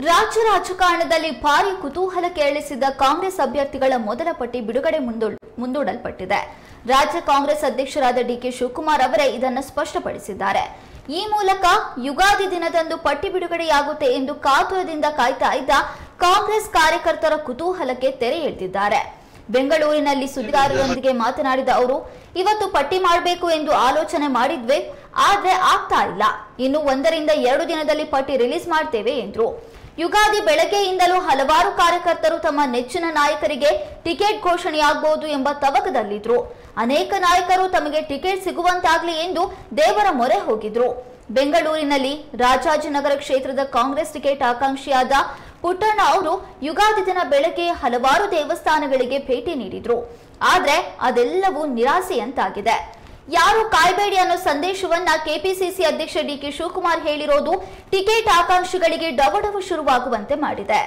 ರಾಜ್ಯ ರಾಜಕಾರಣದಲ್ಲಿ ಭಾರಿ ಕುತೂಹಲ ಕೇಳಿಸಿದ್ದ ಕಾಂಗ್ರೆಸ್ ಅಭ್ಯರ್ಥಿಗಳ ಮೊದಲ ಪಟ್ಟಿ ಬಿಡುಗಡೆ ಮುಂದೂಡ್- ಮುಂದೂಡಲ್ಪಟ್ಟಿದೆ ರಾಜ್ಯ ಕಾಂಗ್ರೆಸ್ ಅಧ್ಯಕ್ಷರಾದ ಡಿಕೆ ಶಿವಕುಮಾರ್ ಅವರೇ ಇದನ್ನು ಸ್ಪಷ್ಟಪಡಿಸಿದ್ದಾರೆ ಈ ಮೂಲಕ ಯುಗಾದಿ ದಿನದಂದು ಪಟ್ಟಿ ಬಿಡುಗಡೆಯಾಗುತ್ತೆ ಎಂದು ಕಾತುರದಿಂದ ಕಾಯ್ತಾ ಇದ್ದ ಕಾಂಗ್ರೆಸ್ ಕಾರ್ಯಕರ್ತರ ಕುತೂಹಲಕ್ಕೆ ತೆರೆ ಎಳೆದಿದ್ದಾರೆ ಬೆಂಗಳೂರಿನಲ್ಲಿ ಸುದ್ದಿಗಾರರೊಂದಿಗೆ ಮಾತನಾಡಿದ ಅವರು ಇವತ್ತು ಪಟ್ಟಿ ಮಾಡಬೇಕು ಎಂದು ಆಲೋಚನೆ ಮಾಡಿದ್ವಿ ಆದ್ರೆ ಆಗ್ತಾ ಇಲ್ಲ ಇನ್ನು ಒಂದರಿಂದ ಎರಡು ದಿನದಲ್ಲಿ ಪಟ್ಟಿ ರಿಲೀಸ್ ಮಾಡ್ತೇವೆ ಎಂದ್ರು ಯುಗಾದಿ ಬೆಳಗ್ಗೆಯಿಂದಲೂ ಹಲವಾರು ಕಾರ್ಯಕರ್ತರು ತಮ್ಮ ನೆಚ್ಚಿನ ನಾಯಕರಿಗೆ ಟಿಕೆಟ್ ಘೋಷಣೆಯಾಗಬಹುದು ಎಂಬ ತವಕದಲ್ಲಿದ್ರು ಅನೇಕ ನಾಯಕರು ತಮಗೆ ಟಿಕೆಟ್ ಸಿಗುವಂತಾಗ್ಲಿ ಎಂದು ದೇವರ ಮೊರೆ ಹೋಗಿದ್ರು ಬೆಂಗಳೂರಿನಲ್ಲಿ ರಾಜಾಜಿನಗರ ಕ್ಷೇತ್ರದ ಕಾಂಗ್ರೆಸ್ ಟಿಕೆಟ್ ಆಕಾಂಕ್ಷಿಯಾದ ಪುಟ್ಟಣ್ಣ ಅವರು ಯುಗಾದಿ ದಿನ ಬೆಳಗ್ಗೆ ಹಲವಾರು ದೇವಸ್ಥಾನಗಳಿಗೆ ಭೇಟಿ ನೀಡಿದ್ರು ಆದ್ರೆ ಅದೆಲ್ಲವೂ ನಿರಾಸೆಯಂತಾಗಿದೆ ಯಾರು ಕಾಯ್ಬೇಡಿ ಅನ್ನೋ ಸಂದೇಶವನ್ನ ಕೆಪಿಸಿಸಿ ಅಧ್ಯಕ್ಷ ಡಿಕೆ ಶಿವಕುಮಾರ್ ಹೇಳಿರೋದು ಟಿಕೆಟ್ ಆಕಾಂಕ್ಷಿಗಳಿಗೆ ಡವಡವ ಶುರುವಾಗುವಂತೆ ಮಾಡಿದೆ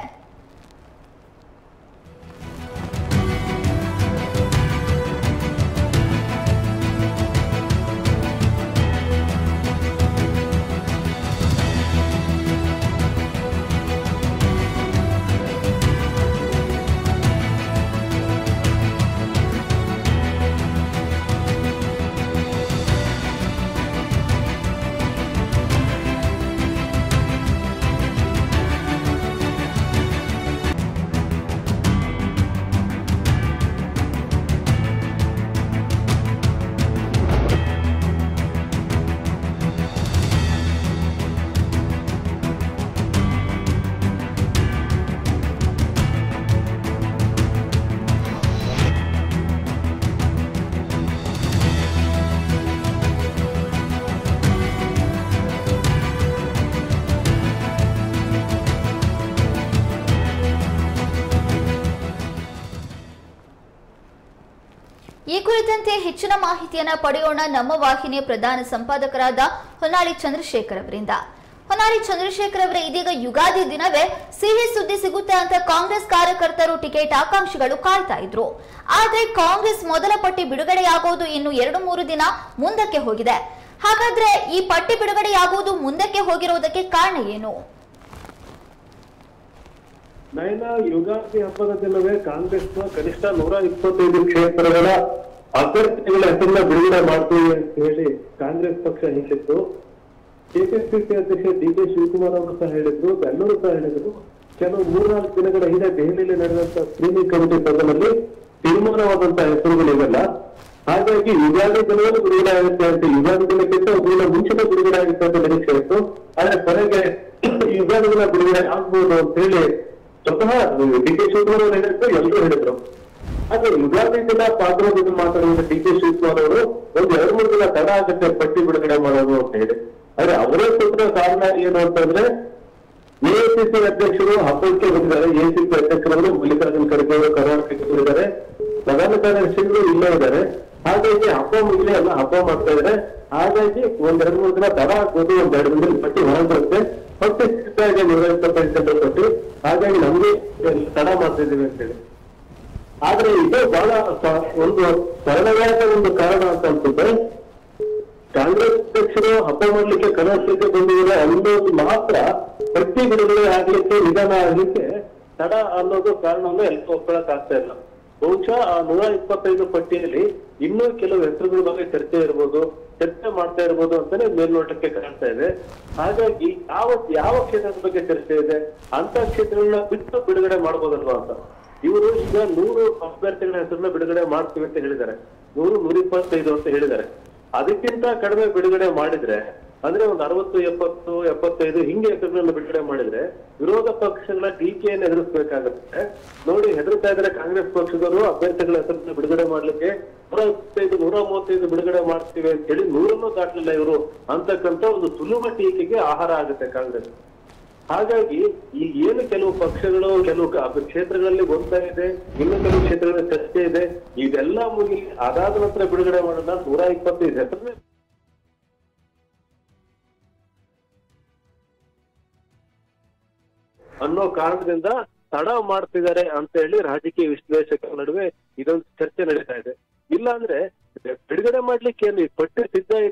ಈ ಕುರಿತಂತೆ ಹೆಚ್ಚಿನ ಮಾಹಿತಿಯನ್ನ ಪಡೆಯೋಣ ನಮ್ಮ ವಾಹಿನಿಯ ಪ್ರಧಾನ ಸಂಪಾದಕರಾದ ಹೊನ್ನಾಳಿ ಚಂದ್ರಶೇಖರ್ ಅವರಿಂದ ಹೊನ್ನಾಳಿ ಚಂದ್ರಶೇಖರ್ ಅವರೇ ಇದೀಗ ಯುಗಾದಿ ದಿನವೇ ಸಿಹಿ ಸುದ್ದಿ ಸಿಗುತ್ತೆ ಅಂತ ಕಾಂಗ್ರೆಸ್ ಕಾರ್ಯಕರ್ತರು ಟಿಕೆಟ್ ಆಕಾಂಕ್ಷಿಗಳು ಕಾಯ್ತಾ ಇದ್ರು ಆದ್ರೆ ಕಾಂಗ್ರೆಸ್ ಮೊದಲ ಪಟ್ಟಿ ಬಿಡುಗಡೆಯಾಗೋದು ಇನ್ನು ಎರಡು ಮೂರು ದಿನ ಮುಂದಕ್ಕೆ ಹೋಗಿದೆ ಹಾಗಾದ್ರೆ ಈ ಪಟ್ಟಿ ಬಿಡುಗಡೆಯಾಗುವುದು ಮುಂದಕ್ಕೆ ಹೋಗಿರುವುದಕ್ಕೆ ಕಾರಣ ಏನು ನಯನ ಯುಗಾದಿ ಹಬ್ಬದ ದಿನವೇ ಕಾಂಗ್ರೆಸ್ನ ಕನಿಷ್ಠ ನೂರ ಇಪ್ಪತ್ತೈದು ಕ್ಷೇತ್ರಗಳ ಅಭ್ಯರ್ಥಿಗಳ ಹೆಸರನ್ನ ಬಿಡುಗಡೆ ಮಾಡ್ತೀವಿ ಅಂತ ಹೇಳಿ ಕಾಂಗ್ರೆಸ್ ಪಕ್ಷ ಹೇಳಿತ್ತು ಕೆಪಿಸಿಸಿ ಅಧ್ಯಕ್ಷ ಡಿ ಕೆ ಶಿವಕುಮಾರ್ ಅವರು ಸಹ ಹೇಳಿದ್ರು ಎಲ್ಲರೂ ಸಹ ಹೇಳಿದ್ರು ಕೆಲವು ಮೂರ್ನಾಲ್ಕು ದಿನಗಳ ಹಿಂದೆ ದೆಹಲಿಯಲ್ಲಿ ನಡೆದಂತ ಸ್ಕ್ರೀನಿಂಗ್ ಕಮಿಟಿ ಸಭೆಯಲ್ಲಿ ತೀರ್ಮಾನವಾದಂತಹ ಹೆಸರುಗಳಿವೆಲ್ಲ ಹಾಗಾಗಿ ಯುಗಾದಿ ದಿನವೂ ಬಿಡುಗಡೆ ಆಗುತ್ತೆ ಅಂತ ಯುಗಾದಿ ದಿನಕ್ಕಿಂತ ಒಂದು ಮುಂಚಿತ ಬಿಡುಗಡೆ ಆಗುತ್ತೆ ಅಂತ ನಿರೀಕ್ಷೆ ಇತ್ತು ಆದ್ರೆ ಕೊನೆಗೆ ಯುಗಾದಿ ದಿನ ಬಿಡುಗಡೆ ಆಗ್ಬೋದು ಅಂತ ಹೇಳಿ ಸ್ವತಃ ಡಿ ಕೆ ಶಿವಕುಮಾರ್ ಅವರು ಹೇಳಿದ್ರು ಎಲ್ಲರೂ ಹೇಳಿದ್ರು ಆದ್ರೆ ಯುಗಾದಿ ದಿನ ಪಾತ್ರದಿಂದ ಮಾತಾಡಿದ ಡಿ ಕೆ ಶಿವಕುಮಾರ್ ಅವರು ಒಂದ್ ಎರಡ್ ಮೂರು ದಿನ ತಡ ಆಗುತ್ತೆ ಪಟ್ಟಿ ಬಿಡುಗಡೆ ಮಾಡೋದು ಅಂತ ಹೇಳಿ ಆದ್ರೆ ಅವರೇ ಕೊಟ್ಟಿರೋ ಕಾರಣ ಏನು ಅಂತಂದ್ರೆ ಎಐಸಿಸಿ ಅಧ್ಯಕ್ಷರು ಹಬ್ಬಕ್ಕೆ ಬಂದಿದ್ದಾರೆ ಎಐಸಿಸಿ ಅಧ್ಯಕ್ಷರವರು ಮಲ್ಲಿಕಾರ್ಜುನ್ ಖರ್ಗೆ ಅವರು ಕರ್ನಾಟಕಕ್ಕೆ ಬಂದಿದ್ದಾರೆ ಪ್ರಧಾನ ಕಾರ್ಯದರ್ಶಿಗಳು ಇಲ್ಲೇ ಇದ್ದಾರೆ ಹಾಗಾಗಿ ಹಬ್ಬ ಮುಗಿಲಿ ಎಲ್ಲ ಹಬ್ಬ ಮಾಡ್ತಾ ಇದ್ದಾರೆ ಹಾಗಾಗಿ ಒಂದ್ ಎರಡ್ ಮೂರು ದಿನ ತಡ ಆಗ್ಬೋದು ಒಂದ್ ಎರಡು ದಿನದಲ್ಲಿ ಪಟ್ಟಿ ಹೊರಗೆ ಬರುತ್ತೆ ಪಟ್ಟಿ ಸಿಗ್ತಾ ಇದೆ ನೂರ ಇಪ್ಪತ್ತೈದು ಗಂಟೆ ಪಟ್ಟಿ ಹಾಗಾಗಿ ನಮ್ಗೆ ತಡ ಮಾಡ್ತಾ ಇದೀವಿ ಅಂತ ಹೇಳಿ ಆದ್ರೆ ಇದು ಬಹಳ ಸ- ಒಂದು ಸರಳವಾದ ಒಂದು ಕಾರಣ ಅಂತ ಅನ್ಸುತ್ತೆ ಕಾಂಗ್ರೆಸ್ ಅಧ್ಯಕ್ಷರು ಹಬ್ಬ ಮಾಡ್ಲಿಕ್ಕೆ ಕನಸಲಿಕ್ಕೆ ಬಂದಿದ್ರೆ ಅನ್ನೋದು ಮಾತ್ರ ಪಟ್ಟಿ ಬಿಡುಗಡೆ ಆಗ್ಲಿಕ್ಕೆ ನಿಧಾನ ಆಗ್ಲಿಕ್ಕೆ ತಡ ಅನ್ನೋದು ಕಾರಣವನ್ನು ಎಲ್ಲ ಒಪ್ಕೊಳಕ್ ಆಗ್ತಾ ಇಲ್ಲ ಬಹುಶಃ ಆ ನೂರ ಇಪ್ಪತ್ತೈದು ಪಟ್ಟಿಯಲ್ಲಿ ಇನ್ನೂ ಕೆಲವು ಹೆಸರುಗಳ ಬಗ್ಗೆ ಚರ್ಚೆ ಇರ್ಬೋದು ಚರ್ಚೆ ಮಾಡ್ತಾ ಇರ್ಬೋದು ಅಂತಾನೆ ಮೇಲ್ನೋಟಕ್ಕೆ ಕಾಣ್ತಾ ಇದೆ ಹಾಗಾಗಿ ಯಾವ ಯಾವ ಕ್ಷೇತ್ರದ ಬಗ್ಗೆ ಚರ್ಚೆ ಇದೆ ಅಂತ ಕ್ಷೇತ್ರಗಳನ್ನ ಬಿಟ್ಟು ಬಿಡುಗಡೆ ಮಾಡ್ಬೋದಲ್ವಾ ಅಂತ ಇವರು ಈಗ ನೂರು ಅಭ್ಯರ್ಥಿಗಳ ಹೆಸರನ್ನ ಬಿಡುಗಡೆ ಮಾಡ್ತೀವಿ ಅಂತ ಹೇಳಿದ್ದಾರೆ ನೂರು ನೂರ ಇಪ್ಪತ್ತೈದು ಅಂತ ಹೇಳಿದ್ದಾರೆ ಅದಕ್ಕಿಂತ ಕಡಿಮೆ ಬಿಡುಗಡೆ ಮಾಡಿದ್ರೆ ಅಂದ್ರೆ ಒಂದು ಅರವತ್ತು ಎಪ್ಪತ್ತು ಎಪ್ಪತ್ತೈದು ಹಿಂಗೆ ಹೆಸರುಗಳನ್ನ ಬಿಡುಗಡೆ ಮಾಡಿದ್ರೆ ವಿರೋಧ ಪಕ್ಷಗಳ ಟೀಕೆಯನ್ನು ಎದುರಿಸಬೇಕಾಗುತ್ತೆ ನೋಡಿ ಹೆದರ್ತಾ ಇದ್ದಾರೆ ಕಾಂಗ್ರೆಸ್ ಪಕ್ಷದವರು ಅಭ್ಯರ್ಥಿಗಳ ಹೆಸರನ್ನ ಬಿಡುಗಡೆ ಮಾಡ್ಲಿಕ್ಕೆ ನೂರ ಇಪ್ಪತ್ತೈದು ನೂರ ಮೂವತ್ತೈದು ಬಿಡುಗಡೆ ಮಾಡ್ತೀವಿ ಅಂತ ಹೇಳಿ ನೂರನ್ನು ದಾಟಲಿಲ್ಲ ಇವರು ಅಂತಕ್ಕಂತ ಒಂದು ಸುಲಭ ಟೀಕೆಗೆ ಆಹಾರ ಆಗುತ್ತೆ ಕಾಂಗ್ರೆಸ್ ಹಾಗಾಗಿ ಈಗ ಏನು ಕೆಲವು ಪಕ್ಷಗಳು ಕೆಲವು ಕ- ಕ್ಷೇತ್ರಗಳಲ್ಲಿ ಗೊಂದಲ ಇದೆ ಇನ್ನು ಕೆಲವು ಕ್ಷೇತ್ರಗಳಲ್ಲಿ ಚರ್ಚೆ ಇದೆ ಇದೆಲ್ಲ ಮುಗಿ ಅದಾದ ನಂತರ ಬಿಡುಗಡೆ ಮಾಡೋಣ ನೂರ ಇಪ್ಪತ್ತೈದು ಹೆಸರನ್ನೇ ಅನ್ನೋ ಕಾರಣದಿಂದ ತಡ ಮಾಡ್ತಿದ್ದಾರೆ ಅಂತ ಹೇಳಿ ರಾಜಕೀಯ ವಿಶ್ಲೇಷಕರ ನಡುವೆ ಇದೊಂದು ಚರ್ಚೆ ನಡೀತಾ ಇದೆ ಇಲ್ಲ ಅಂದ್ರೆ ಬಿಡುಗಡೆ ಮಾಡ್ಲಿಕ್ಕೆ ಏನು ಈ ಪಟ್ಟಿ ಸಿದ್ಧ ಇದೆ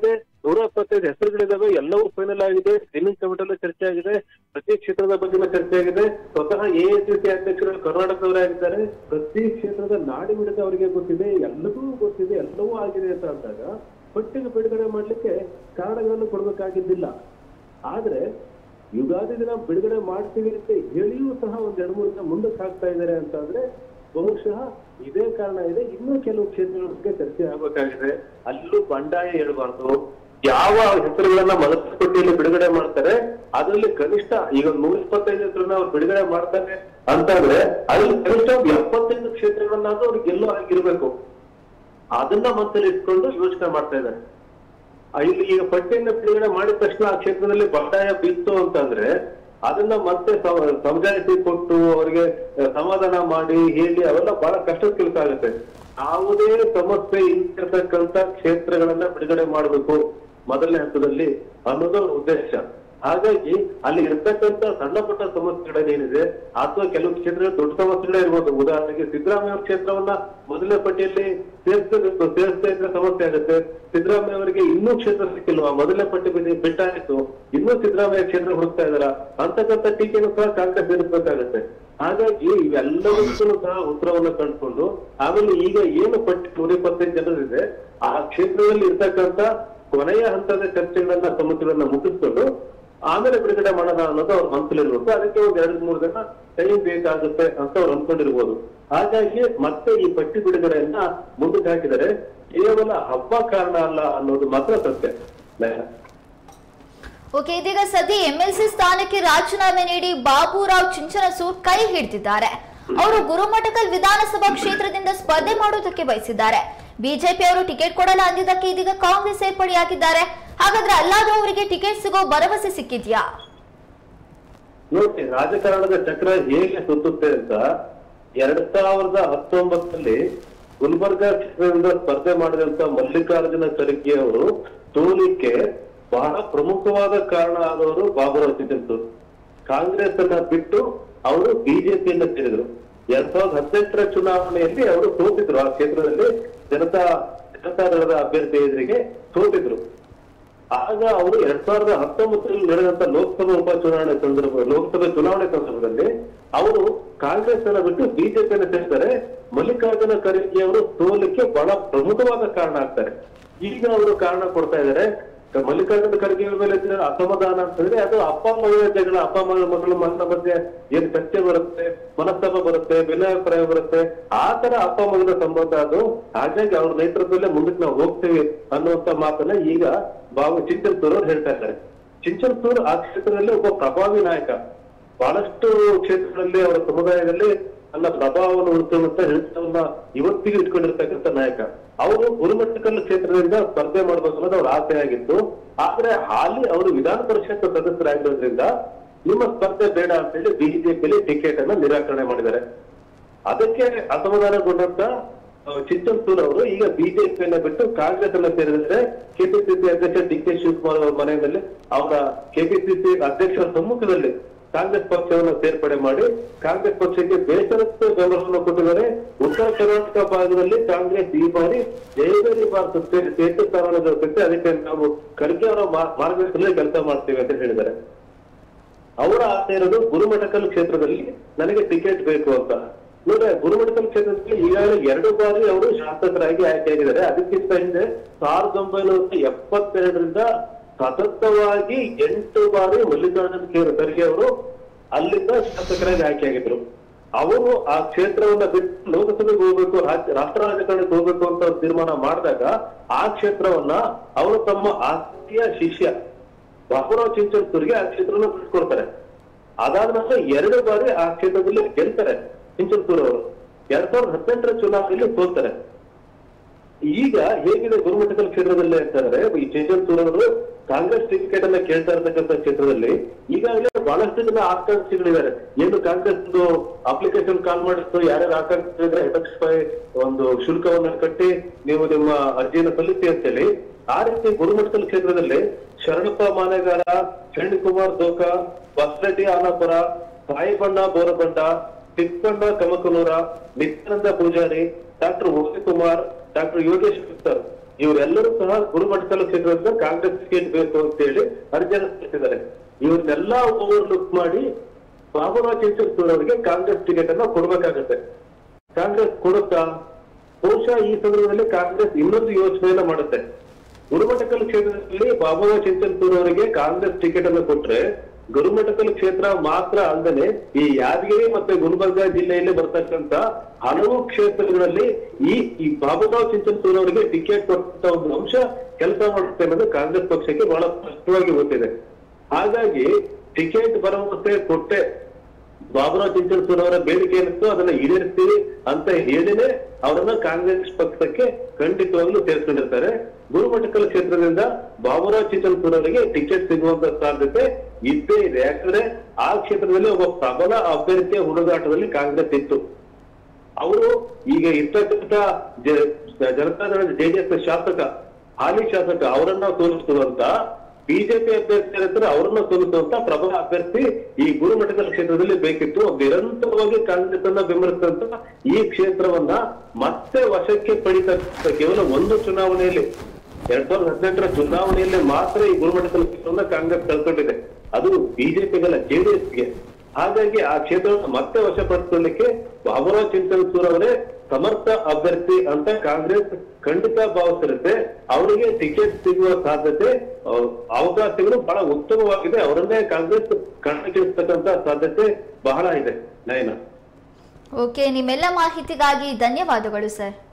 ನೂರ ಎಪ್ಪತ್ತೈದು ಹೆಸರುಗಳಿದಾವೆ ಎಲ್ಲವೂ ಫೈನಲ್ ಆಗಿದೆ ಸ್ಕ್ರೀನಿಂಗ್ ಕಮಿಟಲ್ಲೂ ಚರ್ಚೆ ಆಗಿದೆ ಪ್ರತಿ ಕ್ಷೇತ್ರದ ಬಗ್ಗೆ ಚರ್ಚೆ ಆಗಿದೆ ಸ್ವತಃ ಎಐಸಿಸಿ ಅಧ್ಯಕ್ಷರು ಕರ್ನಾಟಕದವರೇ ಆಗಿದ್ದಾರೆ ಪ್ರತಿ ಕ್ಷೇತ್ರದ ನಾಡಿ ಮಿಡಿತ ಅವರಿಗೆ ಗೊತ್ತಿದೆ ಎಲ್ಲವೂ ಗೊತ್ತಿದೆ ಎಲ್ಲವೂ ಆಗಿದೆ ಅಂತ ಅಂದಾಗ ಪಟ್ಟಿಗೆ ಬಿಡುಗಡೆ ಮಾಡ್ಲಿಕ್ಕೆ ಕಾರಣಗಳನ್ನು ಕೊಡಬೇಕಾಗಿದ್ದಿಲ್ಲ ಆದ್ರೆ ಯುಗಾದಿ ದಿನ ಬಿಡುಗಡೆ ಮಾಡ್ತೀವಿ ಅಂತ ಹೇಳಿಯೂ ಸಹ ಒಂದ್ ಎರಡು ಮೂರು ದಿನ ಮುಂದಕ್ಕೆ ಹಾಕ್ತಾ ಇದ್ದಾರೆ ಅಂತ ಅಂದ್ರೆ ಬಹುಶಃ ಇದೇ ಕಾರಣ ಇದೆ ಇನ್ನೂ ಕೆಲವು ಕ್ಷೇತ್ರಗಳ ಬಗ್ಗೆ ಚರ್ಚೆ ಆಗ್ಬೇಕಾಗಿದೆ ಅಲ್ಲೂ ಬಂಡಾಯ ಹೇಳ್ಬಾರ್ದು ಯಾವ ಹೆಸರುಗಳನ್ನ ಮೊದಲ ಪಟ್ಟಿಯಲ್ಲಿ ಬಿಡುಗಡೆ ಮಾಡ್ತಾರೆ ಅದರಲ್ಲಿ ಕನಿಷ್ಠ ಈಗ ಒಂದ್ ನೂರ ಇಪ್ಪತ್ತೈದು ಹೆಸರನ್ನ ಅವ್ರು ಬಿಡುಗಡೆ ಮಾಡ್ತಾರೆ ಅಂತಂದ್ರೆ ಅದ್ರಲ್ಲಿ ಕನಿಷ್ಠ ಒಂದು ಎಪ್ಪತ್ತೈದು ಕ್ಷೇತ್ರಗಳನ್ನಾದ್ರೂ ಅವ್ರಿಗೆ ಗೆಲ್ಲೋ ಆಗಿರ್ಬೇಕು ಅದನ್ನ ಮನಸ್ಸಲ್ಲಿ ಇಟ್ಕೊಂಡು ಯೋಚನೆ ಮಾಡ್ತಾ ಇದ್ದಾರೆ ಆ, ಇಲ್ಲಿ ಈಗ ಪಟ್ಟಿಯನ್ನು ಬಿಡುಗಡೆ ಮಾಡಿದ ತಕ್ಷಣ ಆ ಕ್ಷೇತ್ರದಲ್ಲಿ ಬಂಡಾಯ ಬಿತ್ತು ಅಂತಂದ್ರೆ ಅದನ್ನ ಮತ್ತೆ ಸಮ- ಸಮಜಾಯಿತಿ ಕೊಟ್ಟು ಅವರಿಗೆ ಆ, ಸಮಾಧಾನ ಮಾಡಿ ಹೇಳಿ ಅವೆಲ್ಲ ಬಹಳ ಕಷ್ಟದ ಕೆಲಸ ಆಗುತ್ತೆ ಯಾವುದೇ ಸಮಸ್ಯೆ ಇರ್ತಕ್ಕಂತ ಕ್ಷೇತ್ರಗಳನ್ನ ಬಿಡುಗಡೆ ಮಾಡಬೇಕು ಮೊದಲನೇ ಹಂತದಲ್ಲಿ ಅನ್ನೋದು ಅವ್ರ ಉದ್ದೇಶ ಹಾಗಾಗಿ ಅಲ್ಲಿ ಇರ್ತಕ್ಕಂತ ಸಣ್ಣ ಪುಟ್ಟ ಸಮಸ್ಯೆಗಳೇನಿದೆ ಅಥವಾ ಕೆಲವು ಕ್ಷೇತ್ರಗಳು ದೊಡ್ಡ ಸಮಸ್ಯೆಗಳೇ ಇರ್ಬೋದು ಉದಾಹರಣೆಗೆ ಸಿದ್ದರಾಮಯ್ಯ ಅವ್ರ ಕ್ಷೇತ್ರವನ್ನ ಮೊದಲನೇ ಪಟ್ಟಿಯಲ್ಲಿ ಸೇರಿಸಬೇಕು ಸೇರಿಸ್ತಾ ಇದ್ರೆ ಸಮಸ್ಯೆ ಆಗುತ್ತೆ ಸಿದ್ದರಾಮಯ್ಯ ಅವರಿಗೆ ಇನ್ನೂ ಕ್ಷೇತ್ರ ಸಿಕ್ಕಿಲ್ವಾ ಮೊದಲನೇ ಪಟ್ಟಿ ಬಿಟ್ಟು- ಬಿಟ್ಟಾಯಿತು ಇನ್ನೂ ಸಿದ್ದರಾಮಯ್ಯ ಕ್ಷೇತ್ರ ಹುಡುಕ್ತಾ ಇದಾರ ಅಂತಕ್ಕಂಥ ಟೀಕೆನೂ ಸಹ ಕಾಂಗ್ರೆಸ್ ಎದುರಿಸಬೇಕಾಗತ್ತೆ ಹಾಗಾಗಿ ಇವೆಲ್ಲವಕ್ಕೂ ಸಹ ಉತ್ತರವನ್ನು ಕಂಡುಕೊಂಡು ಆಮೇಲೆ ಈಗ ಏನು ಪಟ್ಟಿ ನೂರ ಇಪ್ಪತ್ತೈದು ಜನರಿದೆ ಆ ಕ್ಷೇತ್ರದಲ್ಲಿ ಇರ್ತಕ್ಕಂತ ಕೊನೆಯ ಹಂತದ ಚರ್ಚೆಗಳನ್ನ ಸಮಸ್ಯೆಗಳನ್ನ ಮುಗಿಸ್ಕೊಂಡು ಆಮೇಲೆ ಬಿಡುಗಡೆ ಮಾಡೋಣ ಅನ್ನೋದು ಅವ್ರ ಮನಸ್ಸಲ್ಲಿರ್ಬೇಕು ಅದಕ್ಕೆ ಒಂದ್ ಎರಡು ಮೂರು ದಿನ ಟೈಮ್ ಬೇಕಾಗುತ್ತೆ ಅಂತ ಅವ್ರು ಅನ್ಕೊಂಡಿರ್ಬೋದು ಹಾಗಾಗಿ ಮತ್ತೆ ಈ ಪಟ್ಟಿ ಬಿಡುಗಡೆಯನ್ನ ಮುಂದಕ್ಕೆ ಹಾಕಿದರೆ ಕೇವಲ ಹಬ್ಬ ಕಾರಣ ಅಲ್ಲ ಅನ್ನೋದು ಮಾತ್ರ ಸತ್ಯ ನೇಹ. ಓಕೆ ಇದೀಗ ಸದ್ಯ ಎಂಎಲ್ಸಿ ಸ್ಥಾನಕ್ಕೆ ರಾಜೀನಾಮೆ ನೀಡಿ ಬಾಬುರಾವ್ ಚಿಂಚನಸೂರ್ ಕೈ ಹಿಡಿದಿದ್ದಾರೆ ಅವರು ಗುರುಮಠಕಲ್ ವಿಧಾನಸಭಾ ಕ್ಷೇತ್ರದಿಂದ ಸ್ಪರ್ಧೆ ಮಾಡುವುದಕ್ಕೆ ಬಯಸಿದ್ದಾರೆ ಬಿಜೆಪಿ ಅವರು ಟಿಕೆಟ್ ಕೊಡಲ್ಲ ಅಂದಿದ್ದಕ್ಕೆ ಇದೀಗ ಕಾಂಗ್ರೆಸ್ ಸೇರ್ಪಡೆಯಾಗಿದ್ದಾರೆ ಹಾಗಾದ್ರೆ ಅಲ್ಲಾದ್ರೂ ಅವರಿಗೆ ಟಿಕೆಟ್ ಸಿಗೋ ಭರವಸೆ ಸಿಕ್ಕಿದ್ಯಾ ನೋಡಿ ರಾಜಕಾರಣದ ಚಕ್ರ ಹೇಗೆ ಸುತ್ತುತ್ತೆ ಅಂತ ಎರಡ್ ಸಾವಿರದ ಹತ್ತೊಂಬತ್ತರಲ್ಲಿ ಗುಲ್ಬರ್ಗ ಕ್ಷೇತ್ರದಿಂದ ಸ್ಪರ್ಧೆ ಮಾಡಿದಂತ ಮಲ್ಲಿಕಾರ್ಜುನ ಖರ್ಗೆ ಅವರು ಸೋಲಿಕ್ಕೆ ಬಹಳ ಪ್ರಮುಖವಾದ ಕಾರಣ ಆದವರು ಬಾಬುರಾವ್ ಚಿಂತನಸೂರ್ ಕಾಂಗ್ರೆಸ್ ಅನ್ನ ಬಿಟ್ಟು ಅವರು ಬಿಜೆಪಿಯನ್ನ ಸೇರಿದ್ರು ಎರಡ್ ಸಾವಿರದ ಹದಿನೆಂಟರ ಚುನಾವಣೆಯಲ್ಲಿ ಅವರು ಸೋತಿದ್ರು ಆ ಕ್ಷೇತ್ರದಲ್ಲಿ ಜನತಾ ಜನತಾದಳದ ಅಭ್ಯರ್ಥಿ ಎದುರಿಗೆ ಸೋತಿದ್ರು ಆಗ ಅವರು ಎರಡ್ ಸಾವಿರದ ಹತ್ತೊಂಬತ್ತರಲ್ಲಿ ನಡೆದಂತ ಲೋಕಸಭಾ ಉಪಚುನಾವಣೆ ಸಂದರ್ಭ ಲೋಕಸಭೆ ಚುನಾವಣೆ ಸಂದರ್ಭದಲ್ಲಿ ಅವರು ಕಾಂಗ್ರೆಸ್ ಅನ್ನ ಬಿಟ್ಟು ಬಿಜೆಪಿಯನ್ನು ಸೇರ್ತಾರೆ ಮಲ್ಲಿಕಾರ್ಜುನ ಖರ್ಗೆ ಅವರು ಸೋಲಿಕ್ಕೆ ಬಹಳ ಪ್ರಮುಖವಾದ ಕಾರಣ ಆಗ್ತಾರೆ ಈಗ ಅವರು ಕಾರಣ ಕೊಡ್ತಾ ಇದ್ದಾರೆ ಮಲ್ಲಿಕಾರ್ಜುನ ಖರ್ಗೆ ಅವ್ರ ಮೇಲೆ ಇದ್ದ ಅಸಮಾಧಾನ ಅಂತಂದ್ರೆ ಅದು ಅಪ್ಪ ಮಗಳ ಜಗಳ ಅಪ್ಪ ಮಗಳ ಮಗಳು ಮಗನ ಮಧ್ಯೆ ಏನ್ ಚರ್ಚೆ ಬರುತ್ತೆ ಮನಸ್ತಾಪ ಬರುತ್ತೆ ಭಿನ್ನಾಭಿಪ್ರಾಯ ಬರುತ್ತೆ ಆ ತರ ಅಪ್ಪ ಮಗನ ಸಂಬಂಧ ಅದು ಹಾಗಾಗಿ ಅವ್ರ ನೇತೃತ್ವದಲ್ಲೇ ಮುಂದಕ್ಕೆ ನಾವು ಹೋಗ್ತೇವೆ ಅನ್ನುವಂತ ಮಾತನ್ನ ಈಗ ಬಾಬು ಚಿಂಚನ್ಸೂರ್ ಅವ್ರು ಹೇಳ್ತಾ ಇದ್ದಾರೆ ಚಿಂಚನ್ಸೂರ್ ಆ ಕ್ಷೇತ್ರದಲ್ಲಿ ಒಬ್ಬ ಪ್ರಭಾವಿ ನಾಯಕ ಬಹಳಷ್ಟು ಕ್ಷೇತ್ರಗಳಲ್ಲಿ ಅವರ ಸಮುದಾಯದಲ್ಲಿ ತನ್ನ ಪ್ರಭಾವವನ್ನು ಉಳಿಸುವಂತ ಹಿಡಿತವನ್ನ ಇವತ್ತಿಗೂ ಇಟ್ಕೊಂಡಿರ್ತಕ್ಕಂಥ ನಾಯಕ ಅವರು ಗುರುಮಟ್ಟಕಲ್ ಕ್ಷೇತ್ರದಿಂದ ಸ್ಪರ್ಧೆ ಮಾಡ್ಬೇಕು ಅನ್ನೋದು ಅವ್ರ ಆಸೆ ಆಗಿತ್ತು ಆದ್ರೆ ಹಾಲಿ ಅವರು ವಿಧಾನ ಪರಿಷತ್ ಸದಸ್ಯರಾಗಿರೋದ್ರಿಂದ ನಿಮ್ಮ ಸ್ಪರ್ಧೆ ಬೇಡ ಅಂತೇಳಿ ಬಿಜೆಪಿಯಲ್ಲಿ ಟಿಕೆಟ್ ಅನ್ನ ನಿರಾಕರಣೆ ಮಾಡಿದ್ದಾರೆ ಅದಕ್ಕೆ ಅಸಮಾಧಾನಗೊಂಡಂತ ಅಹ್, ಚಿಂತನ್ಸೂರ್ ಅವರು ಈಗ ಬಿಜೆಪಿಯನ್ನ ಬಿಟ್ಟು ಕಾಂಗ್ರೆಸ್ ಅನ್ನ ಸೇರಿದ್ರೆ ಕೆಪಿಸಿಸಿ ಅಧ್ಯಕ್ಷ ಡಿ ಕೆ ಶಿವಕುಮಾರ್ ಅವರ ಮನೆಯಲ್ಲಿ ಅವರ ಕೆಪಿಸಿಸಿ ಅಧ್ಯಕ್ಷರ ಸಮ್ಮುಖದಲ್ಲಿ ಕಾಂಗ್ರೆಸ್ ಪಕ್ಷವನ್ನು ಸೇರ್ಪಡೆ ಮಾಡಿ ಕಾಂಗ್ರೆಸ್ ಪಕ್ಷಕ್ಕೆ ಬೇಸರಸ್ತ ಬೆಂಬಲವನ್ನು ಕೊಟ್ಟಿದ್ದಾರೆ ಉತ್ತರ ಕರ್ನಾಟಕ ಭಾಗದಲ್ಲಿ ಕಾಂಗ್ರೆಸ್ ಈ ಬಾರಿ ಜಯಬೇರಿ ಭಾರತ ಸೇತು ಸ್ಥಾನವನ್ನು ಗಳಿಸುತ್ತೆ ಅದಕ್ಕೆ ನಾವು ಖರ್ಗೆ ಅವರ ಮಾ- ಮಾರ್ಗದರ್ಶನದಲ್ಲಿ ಕೆಲಸ ಮಾಡ್ತೀವಿ ಅಂತ ಹೇಳಿದ್ದಾರೆ ಅವರ ಆಸೆ ಇರೋದು ಗುರುಮಠಕಲ್ ಕ್ಷೇತ್ರದಲ್ಲಿ ನನಗೆ ಟಿಕೆಟ್ ಬೇಕು ಅಂತ ನೋಡ್ರೆ ಗುರುಮಠಕಲ್ ಕ್ಷೇತ್ರದಲ್ಲಿ ಈಗಾಗಲೇ ಎರಡು ಬಾರಿ ಅವರು ಶಾಸಕರಾಗಿ ಆಯ್ಕೆಯಾಗಿದ್ದಾರೆ ಅದಕ್ಕಿಂತ ಹಿಂದೆ ಸಾವಿರದ ಒಂಬೈನೂರ ಎಪ್ಪತ್ತೆರಡರಿಂದ ಸತತವಾಗಿ ಎಂಟು ಬಾರಿ ಮಲ್ಲಿಕಾರ್ಜುನ ಖೇ- ಖರ್ಗೆ ಅವರು ಅಲ್ಲಿಂದ ಶಾಸಕರಾಗಿ ಆಯ್ಕೆಯಾಗಿದ್ರು ಅವರು ಆ ಕ್ಷೇತ್ರವನ್ನ ಬಿಟ್ಟು ಲೋಕಸಭೆಗೆ ಹೋಗ್ಬೇಕು ರಾಜ್ಯ ರಾಷ್ಟ್ರ ರಾಜಕಾರಣಕ್ಕೆ ಹೋಗ್ಬೇಕು ಅಂತ ಅವ್ರು ತೀರ್ಮಾನ ಮಾಡಿದಾಗ ಆ ಕ್ಷೇತ್ರವನ್ನ ಅವರು ತಮ್ಮ ಆಸ್ತಿಯ ಶಿಷ್ಯ ಬಾಬುರಾವ್ ಚಿಂಚನ್ಸೂರ್ಗೆ ಆ ಕ್ಷೇತ್ರನ ಬಿಟ್ಕೊಡ್ತಾರೆ ಅದಾದ ನಂತರ ಎರಡು ಬಾರಿ ಆ ಕ್ಷೇತ್ರದಲ್ಲಿ ಗೆಲ್ತಾರೆ ಚಿಂಚನ್ಸೂರ್ ಅವರು ಎರಡ್ ಸಾವಿರದ ಹದಿನೆಂಟರ ಚುನಾವಣೆಯಲ್ಲಿ ಸೋಲ್ತಾರೆ ಈಗ ಹೇಗಿದೆ ಗುರುಮಠಕಲ್ ಕ್ಷೇತ್ರದಲ್ಲಿ ಅಂತಂದ್ರೆ ಈ ಚಿಂಚನ್ಸೂರ್ ಅವರು ಕಾಂಗ್ರೆಸ್ ಟಿಕೆಟ್ ಅನ್ನ ಕೇಳ್ತಾ ಇರ್ತಕ್ಕಂಥ ಕ್ಷೇತ್ರದಲ್ಲಿ ಈಗಾಗಲೇ ಬಹಳಷ್ಟು ಜನ ಆಕಾಂಕ್ಷಿಗಳಿದ್ದಾರೆ ಏನು ಕಾಂಗ್ರೆಸ್ ಅಪ್ಲಿಕೇಶನ್ ಕಾಲ್ ಮಾಡಿತ್ತು ಯಾರ್ಯಾರು ಆಕಾಂಕ್ಷಿಗಳಿದ್ರೆ ಐದು ಲಕ್ಷ ರೂಪಾಯಿ ಒಂದು ಶುಲ್ಕವನ್ನ ಕಟ್ಟಿ ನೀವು ನಿಮ್ಮ ಅರ್ಜಿಯನ್ನು ಸಲ್ಲಿಸಿ ಅಂತೇಳಿ ಆ ರೀತಿ ಗುರುಮಠಕಲ್ ಕ್ಷೇತ್ರದಲ್ಲಿ ಶರಣಪ್ಪ ಮಾನೆಗಾರ ಚಂಡಿಕುಮಾರ್ ದೋಕ ಬಸರೆಡ್ಡಿ ಆನಪುರ ಸಾಯಿಬಣ್ಣ ಬೋರಬಂಡ ತಿಪ್ಪಣ್ಣ ಕಮಕನೂರ ನಿತ್ಯಾನಂದ ಪೂಜಾರಿ ಡಾಕ್ಟರ್ ಕುಮಾರ್ ಡಾಕ್ಟರ್ ಯೋಗೇಶ್ ಗುಪ್ತರ್ ಇವರೆಲ್ಲರೂ ಸಹ ಗುರುಮಠಕಲ್ ಕ್ಷೇತ್ರದಿಂದ ಕಾಂಗ್ರೆಸ್ ಟಿಕೆಟ್ ಬೇಕು ಅಂತ ಹೇಳಿ ಅರ್ಜಿಯನ್ನು ಸಲ್ಲಿಸಿದ್ದಾರೆ ಇವ್ರನ್ನೆಲ್ಲ ಓವರ್ಲುಕ್ ಮಾಡಿ ಬಾಬುರಾವ್ ಚಿಂಚನಸೂರ್ ಅವರಿಗೆ ಕಾಂಗ್ರೆಸ್ ಟಿಕೆಟ್ ಅನ್ನ ಕೊಡ್ಬೇಕಾಗತ್ತೆ ಕಾಂಗ್ರೆಸ್ ಕೊಡುತ್ತಾ ಬಹುಶಃ ಈ ಸಂದರ್ಭದಲ್ಲಿ ಕಾಂಗ್ರೆಸ್ ಇನ್ನೊಂದು ಯೋಚನೆಯನ್ನ ಮಾಡುತ್ತೆ ಗುರುಮಠಕಲ್ ಕ್ಷೇತ್ರದಲ್ಲಿ ಬಾಬುರಾವ್ ಚಿಂಚನಸೂರ್ ಅವರಿಗೆ ಕಾಂಗ್ರೆಸ್ ಟಿಕೆಟ್ ಅನ್ನು ಕೊಟ್ರೆ ಗುರುಮಠಕಲ್ ಕ್ಷೇತ್ರ ಮಾತ್ರ ಅಲ್ಲದೆ ಈ ಯಾದಗಿರಿ ಮತ್ತೆ ಗುಲ್ಬರ್ಗ ಜಿಲ್ಲೆಯಲ್ಲಿ ಬರ್ತಕ್ಕಂತ ಹಲವು ಕ್ಷೇತ್ರಗಳಲ್ಲಿ ಈ ಈ ಬಾಬುರಾವ್ ಚಿಂಚನಸೂರ್ ಅವರಿಗೆ ಟಿಕೆಟ್ ಕೊಟ್ಟಂತ ಒಂದು ಅಂಶ ಕೆಲಸ ಮಾಡುತ್ತೆ ಅನ್ನೋದು ಕಾಂಗ್ರೆಸ್ ಪಕ್ಷಕ್ಕೆ ಬಹಳ ಸ್ಪಷ್ಟವಾಗಿ ಗೊತ್ತಿದೆ ಹಾಗಾಗಿ ಟಿಕೆಟ್ ಭರವಸೆ ಕೊಟ್ಟೆ ಬಾಬುರಾವ್ ಚಿಂಚನಸೂರ್ ಅವರ ಬೇಡಿಕೆ ಏನಿತ್ತು ಅದನ್ನ ಈಡೇರಿಸ್ತೀವಿ ಅಂತ ಹೇಳಿನೇ ಅವರನ್ನ ಕಾಂಗ್ರೆಸ್ ಪಕ್ಷಕ್ಕೆ ಖಂಡಿತವಾಗ್ಲೂ ಸೇರ್ಕೊಂಡಿರ್ತಾರೆ ಗುರುಮಠಕಲ್ ಕ್ಷೇತ್ರದಿಂದ ಬಾಬುರಾವ್ ಚಿಂಚನಸೂರ್ ಅವರಿಗೆ ಟಿಕೆಟ್ ಸಿಗುವಂತ ಸಾಧ್ಯತೆ ಇದ್ದೇ ಇದೆ ಯಾಕಂದ್ರೆ ಆ ಕ್ಷೇತ್ರದಲ್ಲಿ ಒಬ್ಬ ಪ್ರಬಲ ಅಭ್ಯರ್ಥಿಯ ಹುಡುಗಾಟದಲ್ಲಿ ಕಾಂಗ್ರೆಸ್ ಇತ್ತು ಅವರು ಈಗ ಇರ್ತಕ್ಕಂಥ ಜ- ಜನತಾದಳದ ಜೆಡಿಎಸ್ ಶಾಸಕ ಹಾಲಿ ಶಾಸಕ ಅವರನ್ನ ಸೋಲಿಸುವಂತ ಬಿಜೆಪಿ ಅಭ್ಯರ್ಥಿ ಇರ್ತಾರೆ ಅವರನ್ನ ಸೋಲಿಸುವಂತ ಪ್ರಬಲ ಅಭ್ಯರ್ಥಿ ಈ ಗುರುಮಠಕಲ್ ಕ್ಷೇತ್ರದಲ್ಲಿ ಬೇಕಿತ್ತು ನಿರಂತರವಾಗಿ ಕಾಂಗ್ರೆಸ್ ಅನ್ನ ಬೆಂಬಲಿಸಿದಂತ ಈ ಕ್ಷೇತ್ರವನ್ನ ಮತ್ತೆ ವಶಕ್ಕೆ ಪಡಿತಕ್ಕಂಥ ಕೇವಲ ಒಂದು ಚುನಾವಣೆಯಲ್ಲಿ ಎರಡ್ ಸಾವಿರದ ಹದಿನೆಂಟರ ಚುನಾವಣೆಯಲ್ಲಿ ಮಾತ್ರ ಈ ಗುರುಮಠಕಲ್ ಕ್ಷೇತ್ರವನ್ನ ಕಾಂಗ್ರೆಸ್ ಕಳ್ಕೊಂಡಿದೆ ಅದು ಬಿಜೆಪಿಗಲ್ಲ ಜೆಡಿಎಸ್ಗೆ ಹಾಗಾಗಿ ಆ ಕ್ಷೇತ್ರವನ್ನು ಮತ್ತೆ ವಶಪಡಿಸಿಕೊಳ್ಳಿಕ್ಕೆ ಬಾಬುರಾವ್ ಚಿಂತನಸೂರ್ ಅವರೇ ಸಮರ್ಥ ಅಭ್ಯರ್ಥಿ ಅಂತ ಕಾಂಗ್ರೆಸ್ ಖಂಡಿತ ಭಾವಿಸಿರುತ್ತೆ ಅವರಿಗೆ ಟಿಕೆಟ್ ಸಿಗುವ ಸಾಧ್ಯತೆ ಆ, ಅವಕಾಶಗಳು ಬಹಳ ಉತ್ತಮವಾಗಿದೆ ಅವರನ್ನೇ ಕಾಂಗ್ರೆಸ್ ಕಣಕ್ಕಿಳಿಸ್ತಕ್ಕಂತ ಸಾಧ್ಯತೆ ಬಹಳ ಇದೆ ನಯನ ಓಕೆ ನಿಮ್ಮೆಲ್ಲ ಮಾಹಿತಿಗಾಗಿ ಧನ್ಯವಾದಗಳು ಸರ್